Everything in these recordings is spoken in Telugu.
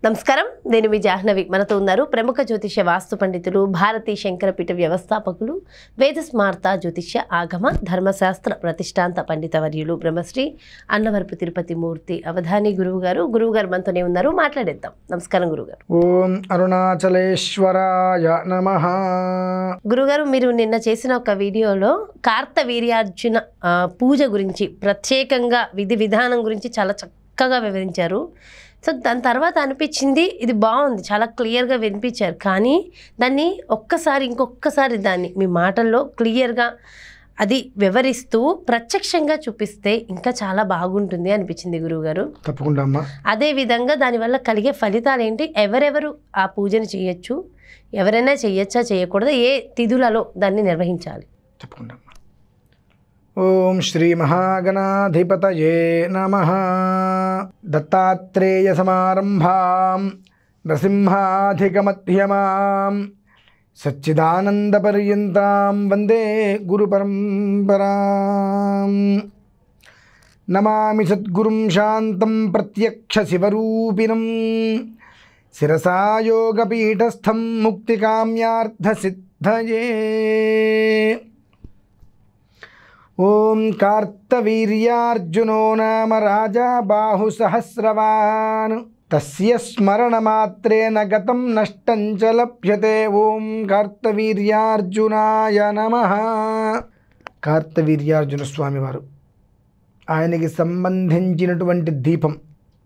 నమస్కారం నేను మీ జాహ్నవి మనతో ఉన్నారు ప్రముఖ జ్యోతిష్య వాస్తు పండితులు భారతీ శంకరపీఠ వ్యవస్థాపకులు వేద స్మార్త జ్యోతిష్య ఆగమ ధర్మశాస్త్ర ప్రతిష్టాంత పండిత వర్యులు బ్రహ్మశ్రీ అన్నవరపు తిరుపతి మూర్తి అవధాని గురువు గారు గురువు గారు మనతోనే ఉన్నారు మాట్లాడేద్దాం నమస్కారం గురుగారు ఓం అరుణాచలేశ్వరాయ నమ గురుగారు మీరు నిన్న చేసిన ఒక వీడియోలో కార్త వీర్యార్జున ఆ, పూజ గురించి ప్రత్యేకంగా విధి విధానం గురించి చాలా చక్కగా వివరించారు సో దాని తర్వాత అనిపించింది ఇది బాగుంది చాలా క్లియర్గా వినిపించారు కానీ దాన్ని ఒక్కసారి ఇంకొకసారి దాన్ని మీ మాటల్లో క్లియర్గా అది వివరిస్తూ ప్రత్యక్షంగా చూపిస్తే ఇంకా చాలా బాగుంటుంది అనిపించింది గురువుగారు తప్పకుండా అమ్మా అదేవిధంగా దానివల్ల కలిగే ఫలితాలు ఏంటి ఎవరెవరు ఆ పూజను చేయొచ్చు ఎవరైనా చేయొచ్చా చేయకూడదా ఏ తిథులలో దాన్ని నిర్వహించాలి తప్పకుండా అమ్మా ఓం శ్రీ మహాగణాధిపతయే నమ దత్తాత్రేయ సమారంభాం నృసింహాధికమధ్యమాం సచ్చిదానందపర్యంతాం వందే గురు పరంపరాం నమామి సద్గురుం శాంతం ప్రత్యక్ష శివరూపిణం శిరసా యోగపీఠస్థం ముక్తికామ్యార్థసిద్ధయే ఓం కార్తవీర్యార్జునో నామ రాజా బాహుసహస్రవాన్ తస్య స్మరణమాత్రేణ గతం నష్టం చ లభ్యతే ఓం కార్తవీర్యార్జునాయ నమ కార్తవీర్యార్జున స్వామివారు ఆయనకి సంబంధించినటువంటి దీపం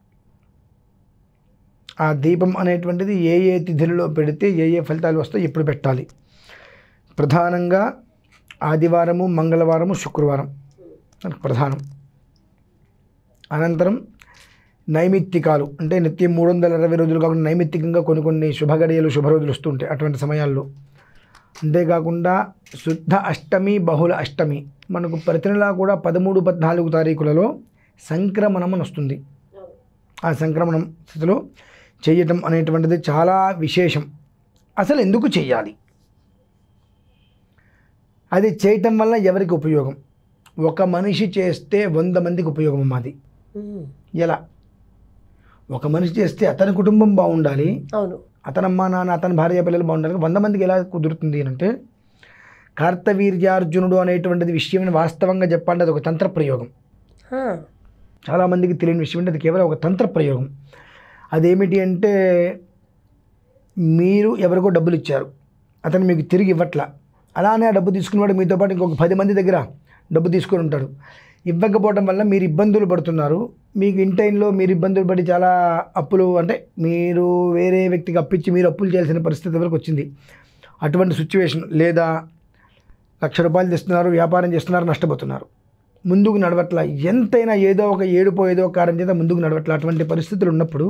ఆ దీపం అనేటువంటిది ఏ ఏ తిథులలో పెడితే ఏ ఏ ఫలితాలు వస్తాయి ఎప్పుడు పెట్టాలి ప్రధానంగా ఆదివారము మంగళవారము శుక్రవారం మనకు ప్రధానం అనంతరం నైమిత్తికాలు అంటే నిత్యం మూడు వందల ఇరవై రోజులు కాకుండా నైమిత్తికంగా కొన్ని కొన్ని శుభగడియలు శుభ రోజులు వస్తుంటాయి అటువంటి సమయాల్లో అంతేకాకుండా శుద్ధ అష్టమి బహుళ అష్టమి మనకు ప్రతి నెలా కూడా పదమూడు పద్నాలుగు తారీఖులలో సంక్రమణం అని వస్తుంది ఆ సంక్రమణం స్థితిలో చేయటం అనేటువంటిది చాలా విశేషం అసలు ఎందుకు చేయాలి అది చేయటం వల్ల ఎవరికి ఉపయోగం ఒక మనిషి చేస్తే వంద మందికి ఉపయోగం అమ్మా అది ఎలా ఒక మనిషి చేస్తే అతని కుటుంబం బాగుండాలి అవును అతనమ్మ నాన్న అతని భార్య పిల్లలు బాగుండాలి వంద మందికి ఎలా కుదురుతుంది అని అంటే కార్తవీర్యార్జునుడు అనేటువంటిది విషయం వాస్తవంగా చెప్పాలంటే అది ఒక తంత్ర ప్రయోగం ఆ, చాలామందికి తెలియని విషయం అంటే అది కేవలం ఒక తంత్ర ప్రయోగం అదేమిటి అంటే మీరు ఎవరికో డబ్బులు ఇచ్చారు అతను మీకు తిరిగి ఇవ్వట్లా అలానే ఆ డబ్బు తీసుకున్నవాడు మీతో పాటు ఇంకొక పది మంది దగ్గర డబ్బు తీసుకొని ఉంటాడు ఇవ్వకపోవడం వల్ల మీరు ఇబ్బందులు పడుతున్నారు మీకు ఇన్ టైంలో మీరు ఇబ్బందులు పడి చాలా అప్పులు అంటే మీరు వేరే వ్యక్తికి అప్పిచ్చి మీరు అప్పులు చేయాల్సిన పరిస్థితి వరకు వచ్చింది అటువంటి సిచ్యువేషన్ లేదా లక్ష రూపాయలు తెస్తున్నారు వ్యాపారం చేస్తున్నారు నష్టపోతున్నారు ముందుకు నడవట్ల ఎంతైనా ఏదో ఒక ఏడుపో ఏదో ఒక కారణం చేత ముందుకు నడవట్ల అటువంటి పరిస్థితులు ఉన్నప్పుడు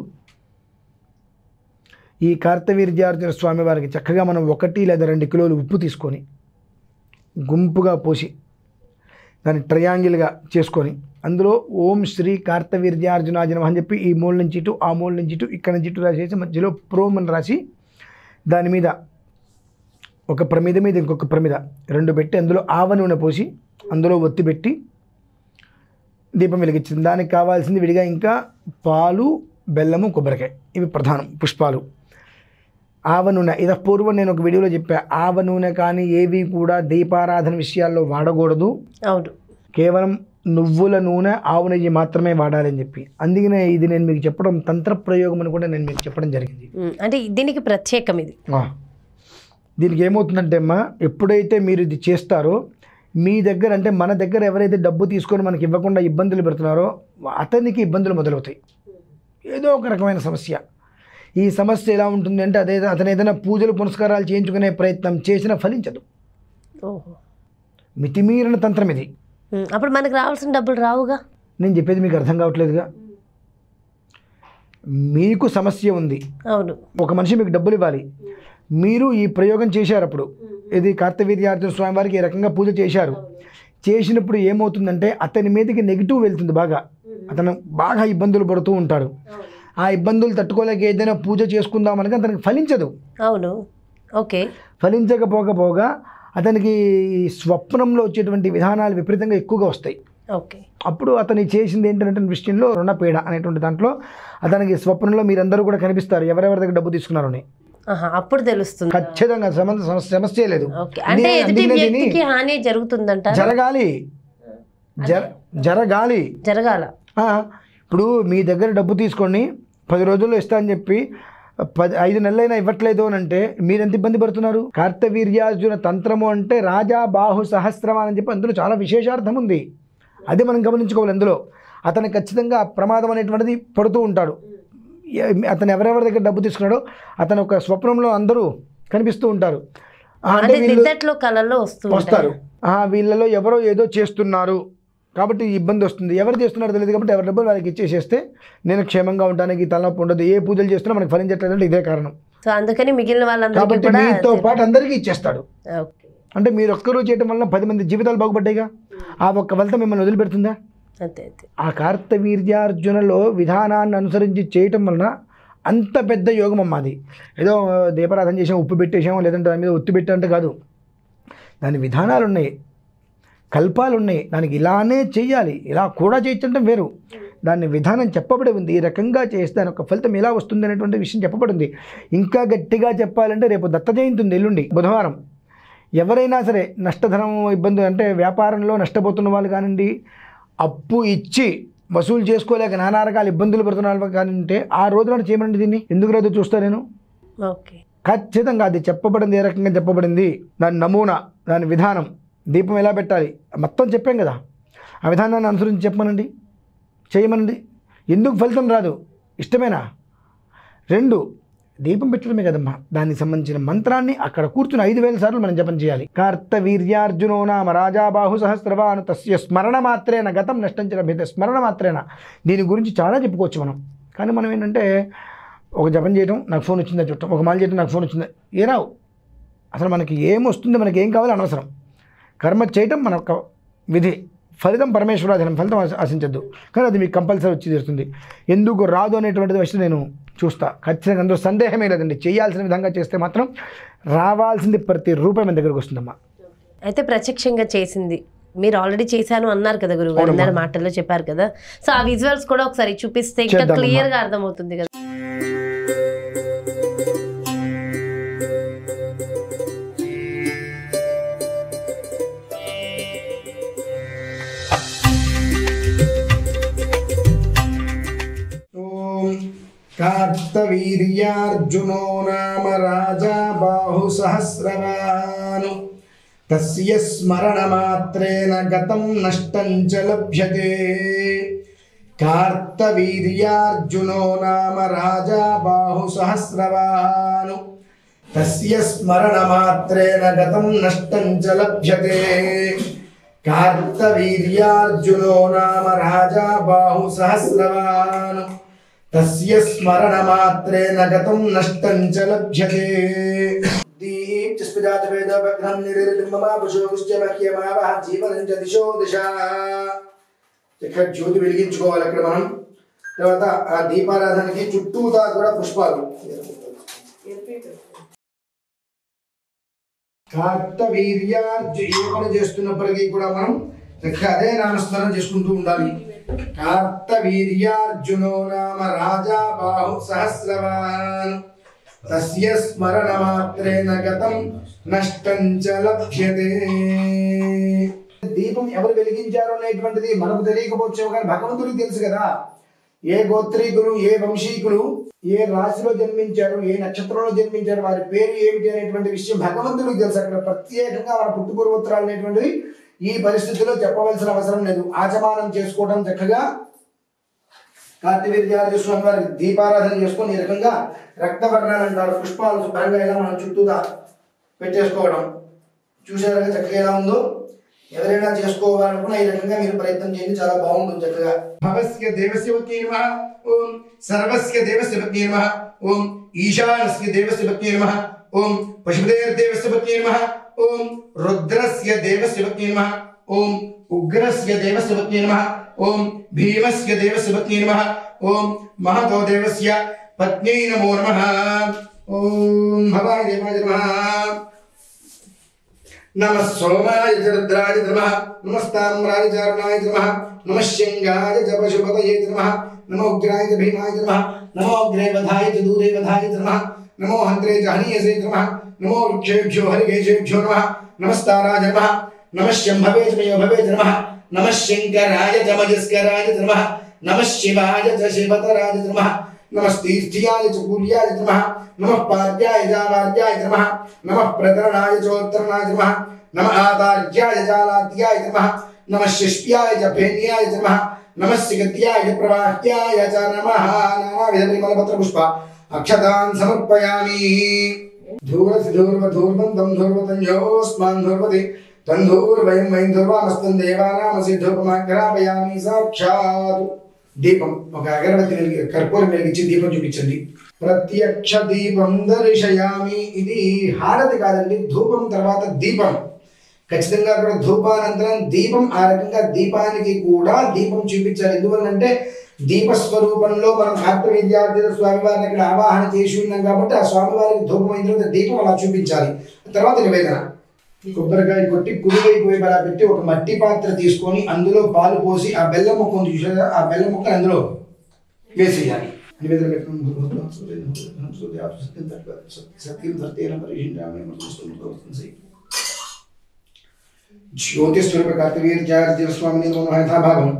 ఈ కార్తవీర్యార్జున స్వామి వారికి చక్కగా మనం ఒకటి లేదా రెండు కిలోలు ఉప్పు తీసుకొని గుంపుగా పోసి దాన్ని ట్రయాంగిల్గా చేసుకొని అందులో ఓం శ్రీ కార్తవీర్యార్జునాజ నమః అని చెప్పి ఈ మూల నుంచి ఇటు ఆ మూల నుంచి ఇటు ఇక్కడ నుంచి ఇటు రాసేసి మధ్యలో ప్రోమ్ అని రాసి దాని మీద ఒక ప్రమిద మీద ఇంకొక ప్రమిద రెండు పెట్టి అందులో ఆవ నూనె పోసి అందులో ఒత్తి పెట్టి దీపం వెలిగించింది దానికి కావాల్సింది విడిగా ఇంకా పాలు బెల్లము కొబ్బరికాయ ఇవి ప్రధానం పుష్పాలు ఆవ నూనె ఇద పూర్వం నేను ఒక వీడియోలో చెప్పా ఆవ నూనె కానీ ఏవి కూడా దీపారాధన విషయాల్లో వాడకూడదు అవును కేవలం నువ్వుల నూనె ఆవు నెయ్యి మాత్రమే వాడాలని చెప్పి అందుకనే ఇది నేను మీకు చెప్పడం తంత్ర ప్రయోగం అని కూడా నేను మీకు చెప్పడం జరిగింది ఉమ్, అంటే దీనికి ప్రత్యేకం ఇది ఆ. దీనికి ఏమవుతుందంటే అమ్మా ఎప్పుడైతే మీరు ఇది చేస్తారో మీ దగ్గర అంటే మన దగ్గర ఎవరైతే డబ్బు తీసుకొని మనకి ఇవ్వకుండా ఇబ్బందులు పెడుతున్నారో అతనికి ఇబ్బందులు మొదలవుతాయి ఏదో ఒక రకమైన సమస్య ఈ సమస్య ఎలా ఉంటుంది అంటే అదే అతను ఏదైనా పూజలు పునస్కారాలు చేయించుకునే ప్రయత్నం చేసినా ఫలించదు ఓహో మితిమీరిన తంత్రం ఇది ఉమ్, అప్పుడు మనకు రావాల్సిన డబ్బులు రావుగా నేను చెప్పేది మీకు అర్థం కావట్లేదుగా మీకు సమస్య ఉంది అవును ఒక మనిషి మీకు డబ్బులు ఇవ్వాలి మీరు ఈ ప్రయోగం చేశారు అప్పుడు ఇది కార్తవీర్యార్జున స్వామి వారికి ఈ రకంగా పూజ చేశారు చేసినప్పుడు ఏమవుతుందంటే అతని మీదకి నెగిటివ్ వెళ్తుంది బాగా అతను బాగా ఇబ్బందులు పడుతూ ఉంటాడు ఆ ఇబ్బందులు తట్టుకోలేక ఏదైనా పూజ చేసుకుందాం అనేది అతనికి ఫలించదు అవును ఓకే ఫలించకపోకపోగా అతనికి స్వప్నంలో వచ్చేటువంటి విధానాలు విపరీతంగా ఎక్కువగా వస్తాయి ఓకే అప్పుడు అతను చేసింది ఏంటంటే విషయంలో రుణపీడ అనేటువంటి దాంట్లో అతనికి స్వప్నంలో మీరందరూ కూడా కనిపిస్తారు ఎవరెవరి దగ్గర డబ్బు తీసుకున్నారని ఆహా, అప్పుడు తెలుస్తుంది ఖచ్చితంగా సమస్య సమస్య- సమస్య లేదు ఓకే అంటే అందుకే- ఎదుటి అందుకనే దీన్ని వ్యక్తికి హాని జరుగుతుందంట జరగాలి జర జరగాలి జరగాల ఆ, ఇప్పుడు మీ దగ్గర డబ్బు తీసుకొని పది రోజుల్లో ఇస్తా అని చెప్పి పది ఐదు నెలలైనా ఇవ్వట్లేదు అని అంటే మీరు ఎంత ఇబ్బంది పడుతున్నారు కార్తవీర్యార్జున తంత్రము అంటే రాజా బాహు సహస్రమా అని చెప్పి అందులో చాలా విశేషార్థం ఉంది అది మనం గమనించుకోవాలి అందులో అతను ఖచ్చితంగా ప్రమాదం అనేటువంటిది పడుతూ ఉంటాడు ఎ- అతను ఎవరెవరి దగ్గర డబ్బు తీసుకున్నాడో అతను ఒక స్వప్నంలో అందరూ కనిపిస్తూ ఉంటారు ఆ, అంటే అంటే వీళ్ళు నిద్దట్లో కళల్లో వస్తూ వస్తారు ఆ, వీళ్ళలో ఎవరో ఏదో చేస్తున్నారు కాబట్టి ఈ ఇబ్బంది వస్తుంది ఎవరు చేస్తున్నారో తెలియదు కాబట్టి ఎవరి డబ్బులు వాళ్ళకి ఇచ్చేసేస్తే నేను క్షేమంగా ఉండడానికి తలనొప్పి ఉండదు ఏ పూజలు చేస్తున్నా మనకి ఫలించట్లేదు అంటే ఇదే కారణం సో అందుకని మిగిలిన వాళ్ళందరికీ కాబట్టి కూడా మీతో పాటు అందరికీ ఇచ్చేస్తాడు ఓకే అంటే మీరు ఒక్కరూ చేయటం వల్ల పది మంది జీవితాలు బాగుపడ్డాయిగా ఆ ఒక్క ఫలితం మిమ్మల్ని వదిలిపెడుతుందా అంతే అంతే ఆ కార్తవీర్యార్జునలో విధానాన్ని అనుసరించి చేయటం వలన అంత పెద్ద యోగం అమ్మ అది ఏదో దీపారాధన చేసాం ఉప్పు పెట్టేసాం లేదంటే దాని మీద ఒత్తి పెట్టంటే కాదు దాని విధానాలు ఉన్నాయి కల్పాలు ఉన్నాయి దానికి ఇలానే చెయ్యాలి ఇలా కూడా చేయటం వేరు దాని విధానం చెప్పబడి ఉంది ఈ రకంగా చేస్తే దాని ఒక ఫలితం ఎలా వస్తుంది అనేటువంటి విషయం చెప్పబడింది ఇంకా గట్టిగా చెప్పాలంటే రేపు దత్త జయంతి ఉంది ఎల్లుండి బుధవారం ఎవరైనా సరే నష్టధనం ఇబ్బంది అంటే వ్యాపారంలో నష్టపోతున్న వాళ్ళు కానివ్వండి అప్పు ఇచ్చి వసూలు చేసుకోలేక నానా రకాల ఇబ్బందులు పడుతున్న వాళ్ళు కానింటే ఆ రోజున చేయమండి దీన్ని ఎందుకు రోజు చూస్తా నేను ఓకే ఖచ్చితంగా అది చెప్పబడింది ఏ రకంగా చెప్పబడింది దాని నమూనా దాని విధానం దీపం ఎలా పెట్టాలి మొత్తం చెప్పాం కదా ఆ విధానాన్ని అనుసరించి చెప్పమనండి చేయమనండి ఎందుకు ఫలితం రాదు ఇష్టమేనా రెండు దీపం పెట్టడమే కదమ్మా దానికి సంబంధించిన మంత్రాన్ని అక్కడ కూర్చుని ఐదు వేల సార్లు మనం జపం చేయాలి కార్తవీర్యార్జునో నామ రాజాబాహు సహస్రవాను తస్య స్మరణ మాత్రేన గతం నష్టంచిన భేద స్మరణ మాత్రేన దీని గురించి చాలా చెప్పుకోవచ్చు మనం కానీ మనం ఏంటంటే ఒక జపం చేయడం నాకు ఫోన్ వచ్చిందా చూడటం ఒక మాల చేయడం నాకు ఫోన్ వచ్చిందా ఏ రావు అసలు మనకి ఏం వస్తుంది మనకి ఏం కావాలో అనవసరం కర్మ చేయటం మన యొక్క విధి ఫలితం పరమేశ్వరాధీనం ఫలితం ఆశ- ఆశించద్దు కానీ అది మీకు కంపల్సరీ వచ్చి తీరుతుంది ఎందుకు రాదు అనేటువంటిది వచ్చి నేను చూస్తా ఖచ్చితంగా అందులో సందేహమే లేదండి చేయాల్సిన విధంగా చేస్తే మాత్రం రావాల్సింది ప్రతి రూపాయి మన దగ్గరకు వస్తుందమ్మా అయితే ప్రత్యక్షంగా చేసింది మీరు ఆల్రెడీ చేశాను అన్నారు కదా గురువు గారు ఇందాక మాటల్లో చెప్పారు కదా సో ఆ విజువల్స్ కూడా ఒకసారి చూపిస్తే ఇంకా చేద్దామమ్మా. క్లియర్ గా అర్థమవుతుంది కదా ఓం కార్తవీర్యార్జునో నామ రాజా బాహు సహస్రవాను తస్య స్మరణమాత్రేణ గతం నష్టం చ లభ్యతే కార్తవీర్యార్జునో నామ రాజా బాహు సహస్రవాను తస్య స్మరణమాత్రేణ గతం నష్టం చ లభ్యతే కార్తవీర్యార్జునో నామ రాజా బాహు సహస్రవాన్ తస్య స్మరణమాత్రేణ గతం నష్టం చ లభ్యతే దీప్తిస్పజాతవేదభగ్నం నిరిర్మమాపుషోశ్చమహ్యమావహ జీవనం చ దిశో దిశ ఇక్కడ జ్యోతి వెలిగించుకోవాలి అక్కడ మనం తర్వాత ఆ దీపారాధనకి చుట్టూతా కూడా పుష్పాలు కార్తవీర్యార్జు ఏ పని చేస్తున్నప్పటికీ కూడా మనం చక్కగా అదే నామస్మరణ చేసుకుంటూ ఉండాలి కార్తవీర్యార్జునో నామ రాజా బాహు సహస్రవాన్ తస్య స్మరణ మాత్రేన గతం నష్టం చ లభ్యతే దీపం ఎవరు వెలిగించారు అనేటువంటిది మనకు తెలియకపోవచ్చు కానీ భగవంతుడికి తెలుసు కదా ఏ గోత్రీకులు ఏ వంశీకులు ఏ రాశిలో జన్మించారు ఏ నక్షత్రంలో జన్మించారు వారి పేరు ఏమిటి అనేటువంటి విషయం భగవంతుడికి తెలుసు అక్కడ ప్రత్యేకంగా మన పుట్టుపూర్వోత్తరాలు అనేటువంటివి ఈ పరిస్థితిలో చెప్పవలసిన అవసరం లేదు ఆచమానం చేసుకోవడం చక్కగా కార్తీవీర్యార్జు స్వామి వారికి దీపారాధన చేసుకొని ఈ రకంగా రక్తవర్ణాలు అంటారు పుష్పాలు శుభ్రంగా ఇలా మనం చుట్టూగా పెట్టేసుకోవడం చూసారా చక్కగా ఎలా ఉందో ఎవరైనా చేసుకోవాలనుకున్నా ఈ రకంగా మీరు ప్రయత్నం చేయండి చాలా బాగుంటుంది చక్కగా భవస్య దేవస్య పత్ని నమః ఓం సర్వస్య దేవస్య పత్ని నమః ఓం ఈశానస్య దేవస్య పత్ని నమః ఓం పశుపతేర్దేవస్య పత్ని నమః ఓం రుద్రస్య దేవస్య పత్ని నమః ఓం ఉగ్రస్య దేవస్య పత్ని నమః ఓం భీమస్య దేవస్య పత్ని నమః ఓం మహతో దేవస్య పత్న్యై నమో నమః ఓం భవాయ దేవాయ నమః నమ సోమాయ చ రుద్రాయ నమ నమస్తామ్రాయ చ అరుణాయ నమ నమ శంగాయ చ పశుపతయే నమ నమో ఉగ్రాయ చ భీమాయ నమ నమో అగ్రేవధాయ చ దూరేవధాయ నమ నమో హంత్రే చ హనీయసే నమ నమో వృక్షేభ్యో హరికేశేభ్యో నమ నమస్తారాయ నమ నమ శంభవే చ మయోభవే చ నమ నమ శంకరాయ చ మజస్కరాయ చ నమ నమ శివాయ చ శివతరాయ చ నమ నమస్తీర్థ్యాయ చ కూర్యాయ చ నమ నమ పార్యాయ చ వార్యాయ చ నమ నమ ప్రకరణాయ చోత్తరణాయ చ నమ నమ ఆదార్యాయ చాలాద్యాయ చ నమ నమ శిష్యాయ చ ఫేన్యాయ చ నమ నమ సిగత్యాయ చ ప్రవాహ్యాయ చ నమ నానావిధ పరిమళపత్ర పుష్ప అక్షతాన్ సమర్పయామి ధూరసి ధూర్వ ధూర్వంతం ధూర్వతంజోస్మాన్ ధూర్వతి తంధూర్వయం వైం ధూర్వామస్తం దేవానామసి ధూపమాగ్రాపయామి సాక్షాత్ దీపం ఒక అగరబత్తి వెలిగి కర్పూరం వెలిగించి దీపం చూపించండి ప్రత్యక్ష దీపం దర్శయామి ఇది హారతి కాదండి ధూపం తర్వాత దీపం ఖచ్చితంగా కూడా ధూపానంతరం దీపం ఆ రకంగా దీపానికి కూడా దీపం చూపించాలి ఎందువల్లంటే దీప స్వరూపంలో మనం కార్త విద్యార్థుల స్వామివారిని ఇక్కడ ఆవాహన చేసి ఉన్నాం కాబట్టి ఆ స్వామివారికి ధూపం అయిన తర్వాత దీపం అలా చూపించాలి తర్వాత నివేదన కొబ్బరికాయ కొట్టి కుడివైపు వైపు అలా పెట్టి ఒక మట్టి పాత్ర తీసుకొని అందులో పాలు పోసి ఆ బెల్లం ముక్క ఉంది చూసారా ఆ బెల్లం ముక్కని అందులో వేసేయాలి నివేదన పెట్టుకుని భగవంతుడు సూర్యుడు, సూర్యుడు, సూర్యాలు, సత్యం తత్వ, సత్- సత్యం సత్యేన పరిశీలించామి మృతుస్తుంది జ్యోతిస్వరూప కార్తవీర్యార్జున స్వామి నిర్మోహ యథాభాగం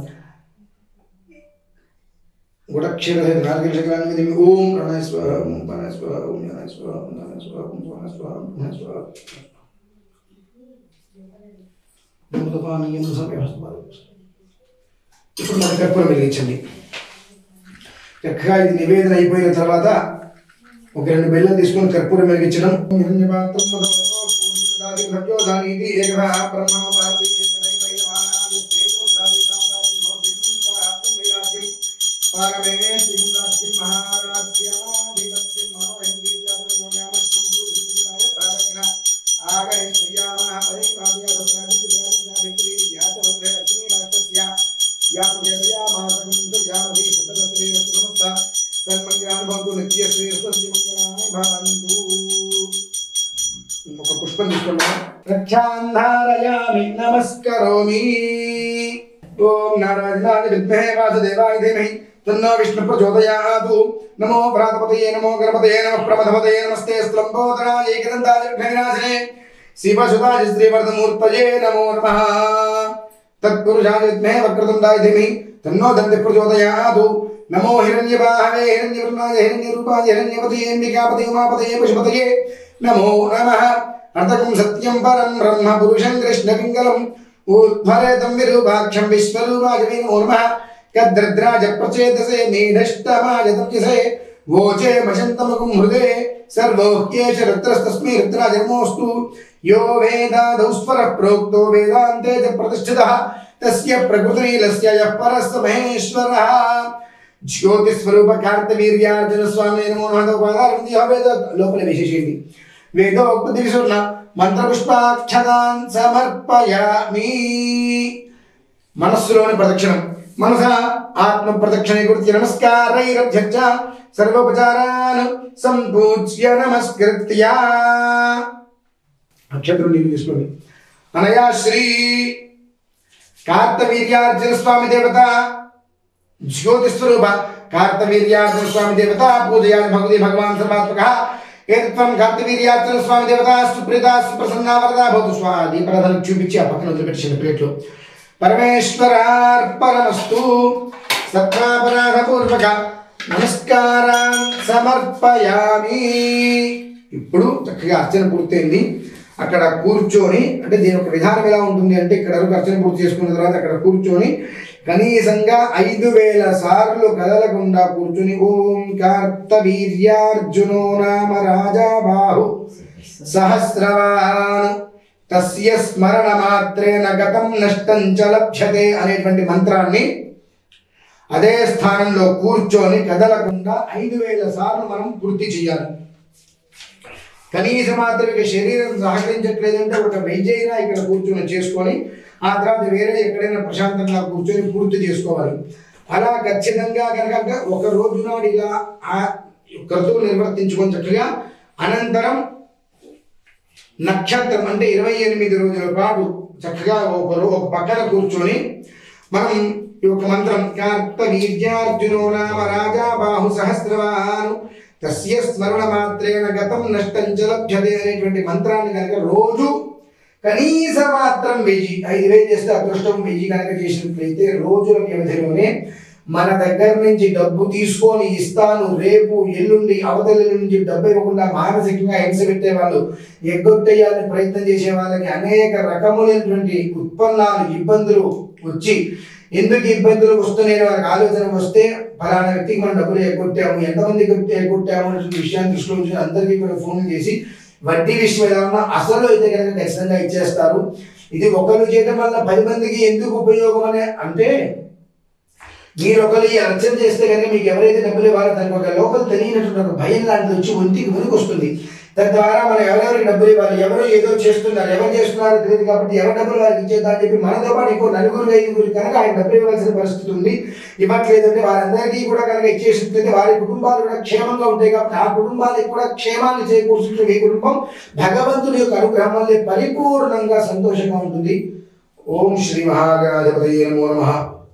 గుడక్షర నాలుగు శకలాన్ని ఓం ప్రణయ స్వ ఓం ప్రణయ స్వ ఓం జ్ఞానాయ స్వ ఓం జ్ఞానాయ స్వ ఓం స్వాయ స్వ ఓం పుణ్య స్వ అమృతపానీయం సమయమస్తమాలు. ఇప్పుడు మన కర్పూరం వెలిగించండి చక్కగా ఇది నివేదన అయిపోయిన తర్వాత ఒక రెండు బెల్లం తీసుకొని కర్పూరం వెలిగించడం హిరణ్యపాత్రం మధో పూర్ణదాది భజ్యోధానీతి ఏకదా బ్రహ్మ భారతి ఏకదైవైనమానాది తేజోధాది సామ్రాజ్యం భౌతికం స్వరాజ్యం వైరాజ్యం పారమేమే సింహాజ్యం మహారాజ్యాధిపత్యం మనోహిందీ జాతర గోణ్యామ సంపూర్ణాయ ప్రారగ్న ఆగయ శ్రీయామ పరిపాద్య సత్రాది విరాజాభిత్రి యాతరుద్రే లక్ష్మీ రాష్ట్రస్య యాపజయామాసకం సుజామధి శతదశ్రీరస్తు నమస్త సన్మంగళాన్ని భవంతు నిత్య శ్రీరస్తు మంగళాన్ని భవంతు ఒక పుష్పం తీసుకున్నాం రక్షాంధారయామి నమస్కరోమి ఓం నారాయణాయ విద్మహే వాసుదేవాయ ధీమహి తన్నో విష్ణు ప్రచోదయాతు నమో భ్రాతపతయే నమో గణపతయే నమః ప్రమథపతయే నమస్తే స్తంభోదరాయ ఏకదంతాయ విఘ్నవినాశనే శివసుతాయ శ్రీవర్ధమూర్తయే నమో నమః తత్పురుషాయ విద్మహే వక్రతుండాయ ధీమహి తన్నో దంతి ప్రచోదయాతు నమో హిరణ్యబాహవే హిరణ్యవర్ణాయ హిరణ్యరూపాయ హిరణ్యపతయే అంబికాపతయే ఉమాపతయే పశుపతయే నమో నమః అర్ధకం సత్యం పరం బ్రహ్మ పురుషం కృష్ణ పింగళం ఊర్ధ్వరేతం విరూపాక్షం విశ్వరూపాయ మే నమో నమః కద్రద్రాజ ప్రచేతసే మీఢష్టమాయ తప్యసే వోచే మశంతమకుం హృదే సర్వోహ్యేష రుద్రస్తస్మై రుద్రాజన్మోऽस्तु యో వేదాదౌ స్వరః ప్రోక్తో వేదాంతే చ ప్రతిష్ఠితः తస్య ప్రకృతిలీలస్య యః పరస్త మహేశ్వరः జ్యోతిస్వరూప కార్తవీర్యార్జున స్వామి నమో నమః ఉపాదారవింది వేద లోపల విశేషేంటి వేదోక్తి విసుర్ణ మంత్రపుష్పాక్షతాన్ సమర్పయామి మనస్సులోని ప్రదక్షిణం మనస ఆత్మ ప్రదక్షిణ గురించి నమస్కారైరభ్యర్చ సర్వోపచారాన్ సంపూజ్య నమస్కృత్య నక్షత్రం నీళ్ళు తీసుకోండి అనయా శ్రీ కార్తవీర్యార్జున స్వామి దేవత జ్యోతిస్వరూప కార్తవీర్యార్జున స్వామి దేవత పూజయామి భగవతి భగవాన్ సర్వాత్మక ఏతత్వం కార్తవీర్యార్జున స్వామి దేవత సుప్రీత సుప్రసన్న వరద భవతు స్వా దీపరాధన చూపించి ఆ పక్కన వదిలిపెట్టి ప్లేట్లో పరమేశ్వరార్పణమస్తు సత్వాపరాధపూర్వక నమస్కారాన్ సమర్పయామి ఇప్పుడు చక్కగా అర్చన పూర్తయింది అక్కడ కూర్చొని అంటే దీని యొక్క విధానం ఎలా ఉంటుంది అంటే ఇక్కడ వరకు అర్చన పూర్తి చేసుకున్న తర్వాత అక్కడ కూర్చొని కనీసంగా ఐదు వేల సార్లు కదలకుండా కూర్చుని ఓం కార్తవీర్యార్జునో నామ రాజా బాహు సహస్రవాన్ తస్య స్మరణ మాత్రేన గతం నష్టం చ లభ్యతే అనేటువంటి మంత్రాన్ని అదే స్థానంలో కూర్చొని కదలకుండా ఐదు వేల సార్లు మనం పూర్తి చేయాలి కనీస మాత్రం ఇక శరీరం సహకరించట్లేదంటే ఒక వెయ్యైనా ఇక్కడ కూర్చొని చేసుకొని ఆ తర్వాత వేరే ఎక్కడైనా ప్రశాంతంగా కూర్చొని పూర్తి చేసుకోవాలి అలా ఖచ్చితంగా కనుక ఒక రోజు నాడు ఇలా ఆ క్రతువు నిర్వర్తించుకొని చక్కగా అనంతరం నక్షత్రం అంటే ఇరవై ఎనిమిది రోజుల పాటు చక్కగా ఒకరు ఒక పక్కన కూర్చొని మనం ఈ యొక్క మంత్రం కార్త వీర్యార్జునో నామ రాజా బాహు సహస్రవాహాను తస్య స్మరణ మాత్రేన గతం నష్టం చ లభ్యతే అనేటువంటి మంత్రాన్ని కనుక రోజు కనీస మాత్రం వెయ్యి ఐదు వేలు చేస్తే అదృష్టం వెయ్యి కనుక చేసినట్లయితే రోజుల వ్యవధిలోనే మన దగ్గర నుంచి డబ్బు తీసుకొని ఇస్తాను రేపు ఎల్లుండి అవతల నుంచి డబ్బు ఇవ్వకుండా మానసికంగా హింస పెట్టే వాళ్ళు ఎగ్గొట్టేయాలని ప్రయత్నం చేసే వాళ్ళకి అనేక రకములైనటువంటి ఉత్పన్నాలు ఇబ్బందులు వచ్చి ఎందుకు ఇబ్బందులు వస్తున్నాయని వాళ్ళకి ఆలోచన వస్తే ఫలానా వ్యక్తికి మనం డబ్బులు ఎగ్గొట్టాము ఎంతమందికి ఎగ్గొట్టాము అనే విషయాన్ని దృష్టిలో ఉంచి అందరికీ కూడా ఫోన్ చేసి వడ్డీ విషయం ఎలా ఉన్నా అసలు అయితే కనుక ఖచ్చితంగా ఇచ్చేస్తారు ఇది ఒకరు చేయడం వల్ల పది మందికి ఎందుకు ఉపయోగం అనే అంటే మీరు ఒకరు ఈ అర్చన చేస్తే కనుక మీకు ఎవరైతే డబ్బులు ఇవ్వాలో దానికి ఒక లోపల తెలియనటువంటి ఒక భయం లాంటిది వచ్చి ఒంటికి వెనుక వస్తుంది తద్వారా మనం ఎవరెవరికి డబ్బులు ఇవ్వాలి ఎవరు ఏదో చేస్తున్నారు ఎవరు చేస్తున్నారో తెలియదు కాబట్టి ఎవరి డబ్బులు వారికి ఇచ్చేద్దాం అని చెప్పి మనతో పాటు ఇంకో నలుగురు ఐదుగురు కనుక ఆయన డబ్బులు ఇవ్వాల్సిన పరిస్థితి ఉంది ఇవ్వట్లేదంటే వారందరికీ కూడా కనుక ఇచ్చేసినట్లయితే వారి కుటుంబాలు కూడా క్షేమంగా ఉంటాయి కాబట్టి ఆ కుటుంబాలకు కూడా క్షేమాన్ని చేకూర్చుంటే మీ కుటుంబం భగవంతుని యొక్క అనుగ్రహం వల్లే పరిపూర్ణంగా సంతోషంగా ఉంటుంది ఓం శ్రీ మహాగణాధిపతి నమో నమః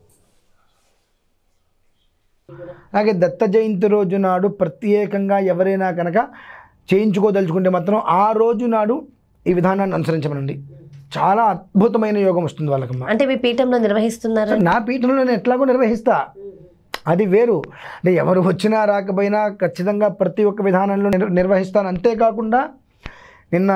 అలాగే దత్త జయంతి రోజు నాడు ప్రత్యేకంగా ఎవరైనా కనుక చేయించుకోదలుచుకుంటే మాత్రం ఆ రోజు నాడు ఈ విధానాన్ని అనుసరించమనండి చాలా అద్భుతమైన యోగం వస్తుంది వాళ్ళకమ్మా అంటే మీ పీఠంలో నిర్వహిస్తున్నారా నా పీఠంలో నేను ఎట్లాగో నిర్వహిస్తా అది వేరు అంటే ఎవరు వచ్చినా రాకపోయినా ఖచ్చితంగా ప్రతి ఒక్క విధానంలో నిర్ నిర్వహిస్తాను అంతేకాకుండా నిన్న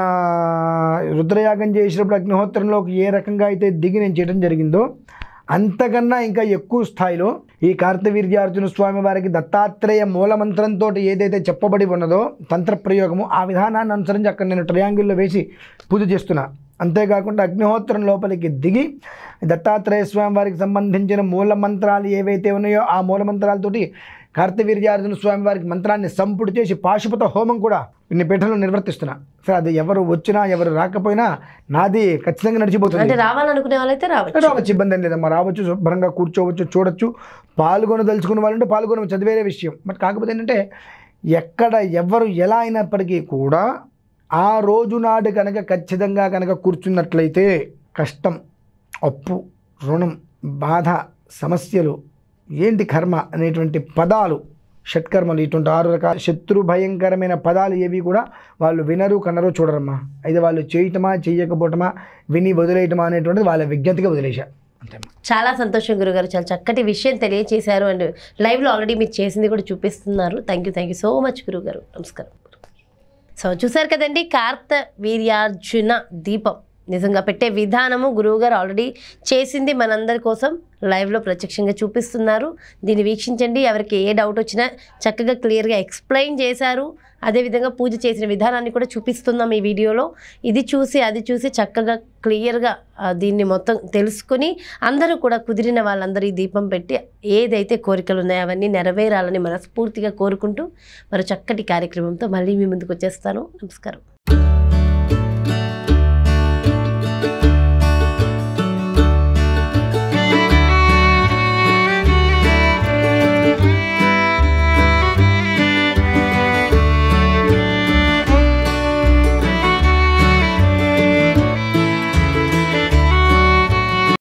రుద్రయాగం చేసినప్పుడు అగ్నిహోత్రంలోకి ఏ రకంగా అయితే దిగి నేను చేయడం జరిగిందో అంతకన్నా ఇంకా ఎక్కువ స్థాయిలో ఈ కార్తవీర్యార్జున స్వామి వారికి దత్తాత్రేయ మూలమంత్రంతో ఏదైతే చెప్పబడి ఉన్నదో తంత్ర ప్రయోగము ఆ విధానాన్ని అనుసరించి అక్కడ నేను ట్రయాంగిల్లో వేసి పూజ చేస్తున్నా అంతేకాకుండా అగ్నిహోత్రం లోపలికి దిగి దత్తాత్రేయ స్వామి వారికి సంబంధించిన మూల మంత్రాలు ఏవైతే ఉన్నాయో ఆ మూల మంత్రాలతోటి కార్తవీర్యార్జున స్వామి వారికి మంత్రాన్ని సంపుడు చేసి పాశుపత హోమం కూడా ఇన్ని పీఠంలో నిర్వర్తిస్తున్నా సరే అది ఎవరు వచ్చినా ఎవరు రాకపోయినా నాది ఖచ్చితంగా నడిచిపోతుంది అంటే రావాలనుకునే వాళ్ళైతే రావచ్చు రావచ్చు ఇబ్బంది ఏం లేదమ్మా రావచ్చు శుభ్రంగా కూర్చోవచ్చు చూడొచ్చు పాల్గొనదలుచుకున్న వాళ్ళంటే పాల్గొనవచ్చు అది వేరే విషయం బట్ కాకపోతే ఏంటంటే ఎక్కడ ఎవరు ఎలా అయినప్పటికీ కూడా ఆ రోజు నాడు కనుక ఖచ్చితంగా కనుక కూర్చున్నట్లయితే కష్టం అప్పు రుణం బాధ సమస్యలు ఏంటి కర్మ అనేటువంటి పదాలు షట్కర్మలు ఇటువంటి ఆరు రకాల శత్రు భయంకరమైన పదాలు ఏవి కూడా వాళ్ళు వినరు కనరు చూడరమ్మా అయితే వాళ్ళు చేయటమా చేయకపోవటమా విని వదిలేయటమా అనేటువంటిది వాళ్ళ విజ్ఞతగా వదిలేశా అంతేమ్మా చాలా సంతోషం గురుగారు చాలా చక్కటి విషయం తెలియచేశారు అండ్ లైవ్లో ఆల్రెడీ మీరు చేసింది కూడా చూపిస్తున్నారు thank you thank you so much గురుగారు నమస్కారం సో చూసారు కదండి కార్త వీర్యార్జున దీపం నిజంగా పెట్టే విధానము గురువుగారు ఆల్రెడీ చేసింది మనందరి కోసం లైవ్లో ప్రత్యక్షంగా చూపిస్తున్నారు దీన్ని వీక్షించండి ఎవరికి ఏ డౌట్ వచ్చినా చక్కగా క్లియర్గా ఎక్స్ప్లెయిన్ చేశారు అదేవిధంగా పూజ చేసిన విధానాన్ని కూడా చూపిస్తున్నాం ఈ వీడియోలో ఇది చూసి అది చూసి చక్కగా క్లియర్గా ఆ, దీన్ని మొత్తం తెలుసుకుని అందరూ కూడా కుదిరిన వాళ్ళందరూ ఈ దీపం పెట్టి ఏదైతే కోరికలు ఉన్నాయో అవన్నీ నెరవేరాలని మనస్ఫూర్తిగా కోరుకుంటూ మరో చక్కటి కార్యక్రమంతో మళ్ళీ మీ ముందుకు వచ్చేస్తాను నమస్కారం